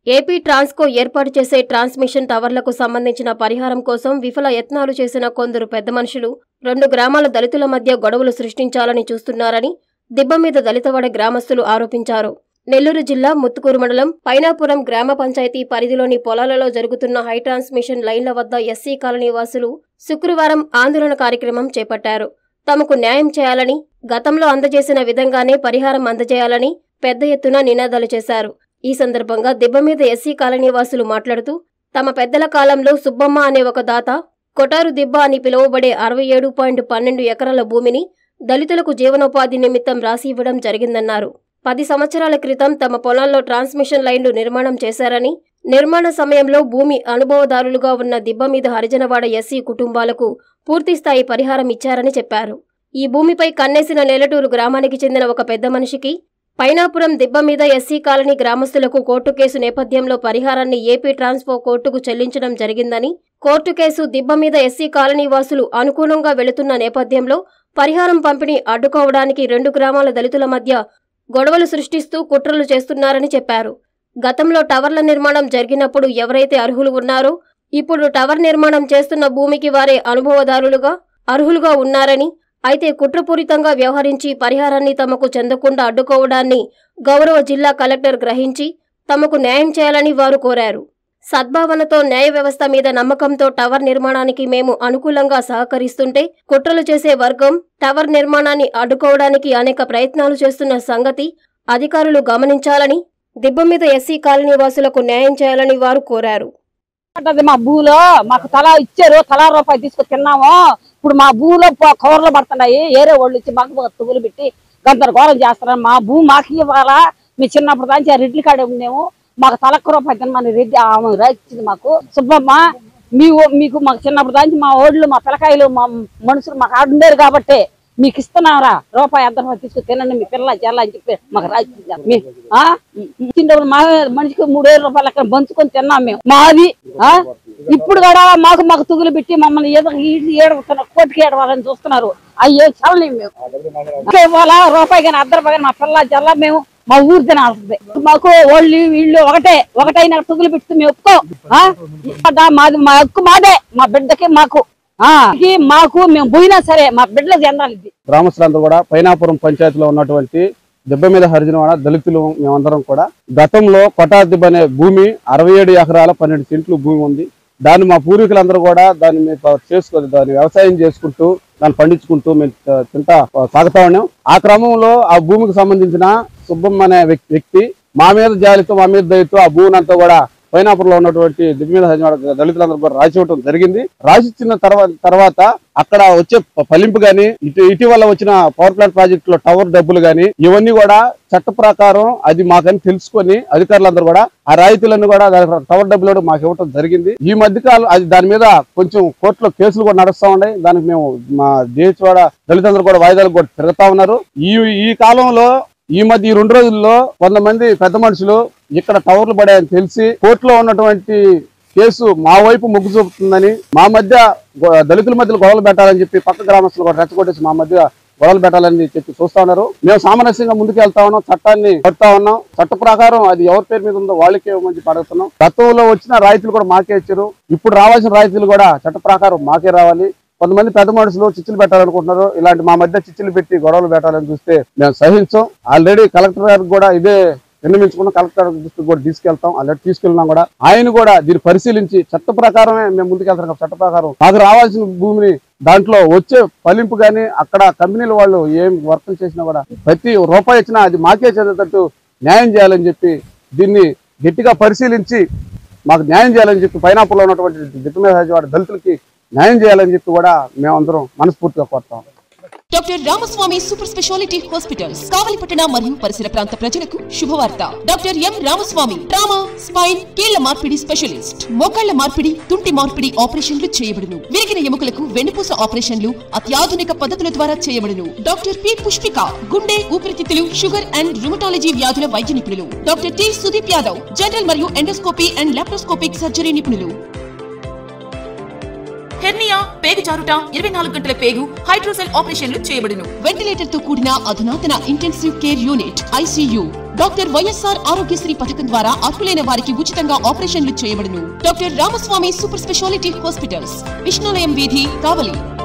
AP Transco ఏర్పాటు చేసే transmission టవర్లకు సంబంధించిన పరిహారం కోసం విఫల యత్నాలు చేసిన కొందరు పెద్ద మనుషులు రెండు గ్రామాల దళితుల మధ్య గొడవలు సృష్టించాలని చూస్తున్నారని దిబ్బ మీద దళితవాడ గ్రామస్తులు ఆరోపించారు నెల్లూరు జిల్లా ముత్తుకూరు మండలం పైనాపురం గ్రామ పంచాయతీ పరిధిలోని పొలాలలో జరుగుతున్న హై ట్రాన్స్మిషన్ లైన్ల వద్ద ఎస్సీ కాలనీ వాసులు శుక్రవారం ఆందోళన కార్యక్రమం చేపట్టారు తమకు న్యాయం చేయాలని గతంలో అందజేసిన విధంగానే పరిహారం అందజేయాలని పెద్ద ఎత్తున నినాదాలు చేశారు ఈ సందర్భంగా దిబ్బ మీద ఎస్సీ కాలనీ వాసులు మాట్లాడుతూ తమ పెద్దల కాలంలో సుబ్బమ్మ అనే ఒక దాత కొటారు దిబ్బ అని పిలువబడే అరవై ఏడు పాయింట్ పన్నెండు ఎకరాల భూమిని దళితులకు జీవనోపాధి నిమిత్తం రాసి ఇవ్వడం జరిగిందన్నారు పది సంవత్సరాల క్రితం తమ పొలాల్లో ట్రాన్స్మిషన్ లైన్లు నిర్మాణం చేశారని నిర్మాణ సమయంలో భూమి అనుభవదారులుగా ఉన్న దిబ్బ మీద హరిజనవాడ ఎస్సీ కుటుంబాలకు పూర్తిస్థాయి పరిహారం ఇచ్చారని చెప్పారు ఈ భూమిపై కన్నేసిన నెలటూరు గ్రామానికి చెందిన ఒక పెద్ద మనిషికి పైనాపురం దిబ్బ మీద ఎస్సీ కాలనీ గ్రామస్తులకు కోర్టు కేసు నేపథ్యంలో పరిహారాన్ని ఏపీ ట్రాన్స్పో కోర్టుకు చెల్లించడం జరిగిందని కోర్టు కేసు దిబ్బ మీద ఎస్సీ కాలనీ వాసులు అనుకూలంగా వెళుతున్న నేపథ్యంలో పరిహారం పంపిణీ అడ్డుకోవడానికి రెండు గ్రామాల దళితుల మధ్య గొడవలు సృష్టిస్తూ కుట్రలు చేస్తున్నారని చెప్పారు గతంలో టవర్ల నిర్మాణం జరిగినప్పుడు ఎవరైతే అర్హులు ఉన్నారో ఇప్పుడు టవర్ నిర్మాణం చేస్తున్న భూమికి వారే అనుభవదారులుగా అర్హులుగా ఉన్నారని అయితే కుట్రపూరితంగా వ్యవహరించి పరిహారాన్ని తమకు చెందకుండా అడ్డుకోవడాన్ని గౌరవ జిల్లా కలెక్టర్ గ్రహించి తమకు న్యాయం చేయాలని వారు కోరారు సద్భావనతో న్యాయ వ్యవస్థ మీద నమ్మకంతో టవర్ నిర్మాణానికి మేము అనుకూలంగా సహకరిస్తుంటే కుట్రలు చేసే వర్గం టవర్ నిర్మాణాన్ని అడ్డుకోవడానికి అనేక ప్రయత్నాలు చేస్తున్న సంగతి అధికారులు గమనించాలని దిబ్బ మీద ఎస్సీ కాలనీ వాసులకు న్యాయం చేయాలని వారు కోరారు ఉంటది మా భూలో మాకు తలా ఇచ్చారు తలా రూపాయి తీసుకొని తిన్నాము ఇప్పుడు మా భూలో ప- కవర్లు పడుతున్నాయి ఏరే వాళ్ళు ఇచ్చి మాకు తుగులు పెట్టి గందరగోళం చేస్తున్నారు మా భూ మాకు ఇవ్వాలా మీ చిన్నప్పుడు దాంచి ఆ రెడ్లు కాడే ఉండేము మాకు తలక్క రూపాయి తినమని రెడ్డి ఆమె రాయించింది మాకు సుబ్బమ్మ మీ ఓ- మీకు మాకు చిన్నప్పుడు దాంచి మా ఓళ్ళు మా పిల్లకాయలు మా మనుషులు మాకు ఆడుండేరు కాబట్టి మీకు ఇస్తున్నారా రూపాయి ఎంత రూపాయి తీసుకుని తినండి మీ పిల్ల చెల్ల అని చెప్పి మాకు రాయించింది మీ ఆ? ఇచ్చినప్పుడు మా మనిషికి మూడేళ్ళ రూపాయలు అక్కడ పంచుకొని తిన్నాం మేము మాది ఆ ఇప్పుడు కూడా మాకు మాకు తుగులు పెట్టి మమ్మల్ని ఏదో ఏడుతున్నారు కోటికి ఏడవాలని చూస్తున్నారు అయ్యే చల్లలేము మేము ఇంకా ఇవ్వాలా రూపాయి కానీ అర్ధ రూపాయి కానీ మా పిల్ల జల్ల మేము మా ఊరు తినాల్సిందే మాకు వాళ్ళు వీళ్ళు ఒకటే ఒకటైనా తుగులు పెట్టి మేము ఒప్పుకో ఆ? ఇక్కడ మాది మా హక్కు మాదే మా బిడ్డకి మాకు ఆ ఇది మాకు మేము పోయినా సరే మా బిడ్డలకు చెందాలి ఇది గ్రామస్తులందరూ కూడా పైనాపురం పంచాయతీలో ఉన్నటువంటి దెబ్బ మీద హరిజనవాడ దళితులు మేమందరం కూడా గతంలో కొటా దిబ్బ అనే భూమి అరవై ఏడు ఎకరాల పన్నెండు సెంట్లు భూమి ఉంది దాన్ని మా పూర్వీకులందరూ కూడా దాన్ని మేము చేసుకుని దాన్ని వ్యవసాయం చేసుకుంటూ దాన్ని పండించుకుంటూ మేము త- తింటా సాగుతా ఉన్నాం ఆ క్రమంలో ఆ భూమికి సంబంధించిన సుబ్బమ్మ అనే వ్యక్- వ్యక్తి మా మీద జాలితో మా మీద దయతో ఆ భూమిని అంతా కూడా పైనాపురంలో ఉన్నటువంటి దివ్య మీద హరిజనవాడ దళితులందరూ కూడా రాసి ఇవ్వడం జరిగింది రాసిచ్చిన తర్వాత తర్వాత అక్కడ వచ్చే ప- ఫలింపు గాని ఇటు ఇటీవల వచ్చిన పవర్ ప్లాంట్ ప్రాజెక్ట్ లో టవర్ డబ్బులు గాని ఇవన్నీ కూడా చట్ట ప్రకారం అది మాకని తెలుసుకొని అధికారులందరూ కూడా ఆ రాయితీలన్నీ కూడా దాని టవర్ డబ్బులు కూడా మాకు ఇవ్వడం జరిగింది ఈ మధ్య కాలం అది దాని మీద కొంచెం కోర్టులో కేసులు కూడా నడుస్తా ఉన్నాయి దానికి మేము మా దేశవాడ దళితులందరూ కూడా వాయిదాలు కూడా తిరుగుతా ఉన్నారు ఈ ఈ కాలంలో ఈ మధ్య ఈ రెండు రోజుల్లో కొంతమంది పెద్ద మనుషులు ఇక్కడ టవర్లు పడాయని తెలిసి కోర్టులో ఉన్నటువంటి కేసు మా వైపు మొగ్గు చూపుతుందని మా మధ్య గొ- దళితుల మధ్యలో గొడవలు పెట్టాలని చెప్పి పక్క గ్రామస్తులు కూడా రెచ్చగొట్టేసి మా మధ్య గొడవలు పెట్టాలని చెప్పి చూస్తా ఉన్నారు మేము సామరస్యంగా ముందుకు వెళ్తా ఉన్నాం చట్టాన్ని పడతా ఉన్నాం చట్ట ప్రకారం అది ఎవరి పేరు మీద ఉందో వాళ్ళకే ఇవ్వమని చెప్పి అడుగుతున్నాం గతంలో వచ్చిన రాయితీలు కూడా మాకే ఇచ్చారు ఇప్పుడు రావాల్సిన రాయితీలు కూడా చట్ట ప్రకారం మాకే రావాలి కొంతమంది పెద్ద మనుషులు చిచ్చులు పెట్టాలనుకుంటున్నారు ఇలాంటి మా మధ్య చిచ్చులు పెట్టి గొడవలు పెట్టాలని చూస్తే మేము సహించాం ఆల్రెడీ కలెక్టర్ గారికి కూడా ఇదే విన్నవించుకున్న కలెక్టర్ దృష్టికి కూడా తీసుకెళ్తాం ఆల్రెడీ తీసుకెళ్ళినాం కూడా ఆయన కూడా దీన్ని పరిశీలించి చట్ట ప్రకారమే మేము ముందుకెళ్తాం కదా, చట్ట ప్రకారం మాకు రావాల్సిన భూమిని దాంట్లో వచ్చే ఫలింపు కానీ అక్కడ కంపెనీల వాళ్ళు ఏం వర్క్ చేసినా కూడా ప్రతి రూపాయి ఇచ్చినా అది మాకే చెందేటట్టు న్యాయం చేయాలని చెప్పి దీన్ని గట్టిగా పరిశీలించి మాకు న్యాయం చేయాలని చెప్పి పైనాపుల్లో ఉన్నటువంటి దిక్కుమేవాడ దళితులకి న్యాయం చేయాలని చెప్పి కూడా మేమందరం మనస్ఫూర్తిగా కోరుతాం doctor Ramaswamy super speciality hospitals కావలిపట్టణ మరియు పరిసర ప్రాంత ప్రజలకు శుభవార్త doctor M Ramaswamy trauma spine కీళ్ల మార్పిడి స్పెషలిస్ట్ మోకాళ్ల మార్పిడి తుంటి మార్పిడి ఆపరేషన్లు చేయబడును విరిగిన ఎముకలకు వెన్నుపూస ఆపరేషన్లు అత్యాధునిక పద్ధతుల ద్వారా చేయబడును డాక్టర్ పి పుష్పిక గుండె ఊపిరితిత్తులు షుగర్ అండ్ రుమటాలజీ వ్యాధుల వైద్య నిపుణులు doctor T Sudeep Yadav general మరియు ఎండోస్కోపీ అండ్ లాప్రోస్కోపిక్ సర్జరీ నిపుణులు హెర్నియా పేగు జారుట ఇరవై నాలుగు గంటల పేగు హైడ్రోసెల్ ఆపరేషన్లు చేయబడును వెంటిలేటర్ తో కూడిన అధునాతన intensive care unit ICU doctor YSR Aarogyasri పథకం ద్వారా అర్హులైన వారికి ఉచితంగా ఆపరేషన్లు చేయబడును doctor Ramaswamy super speciality hospitals Vishnulayam వీధి కావలి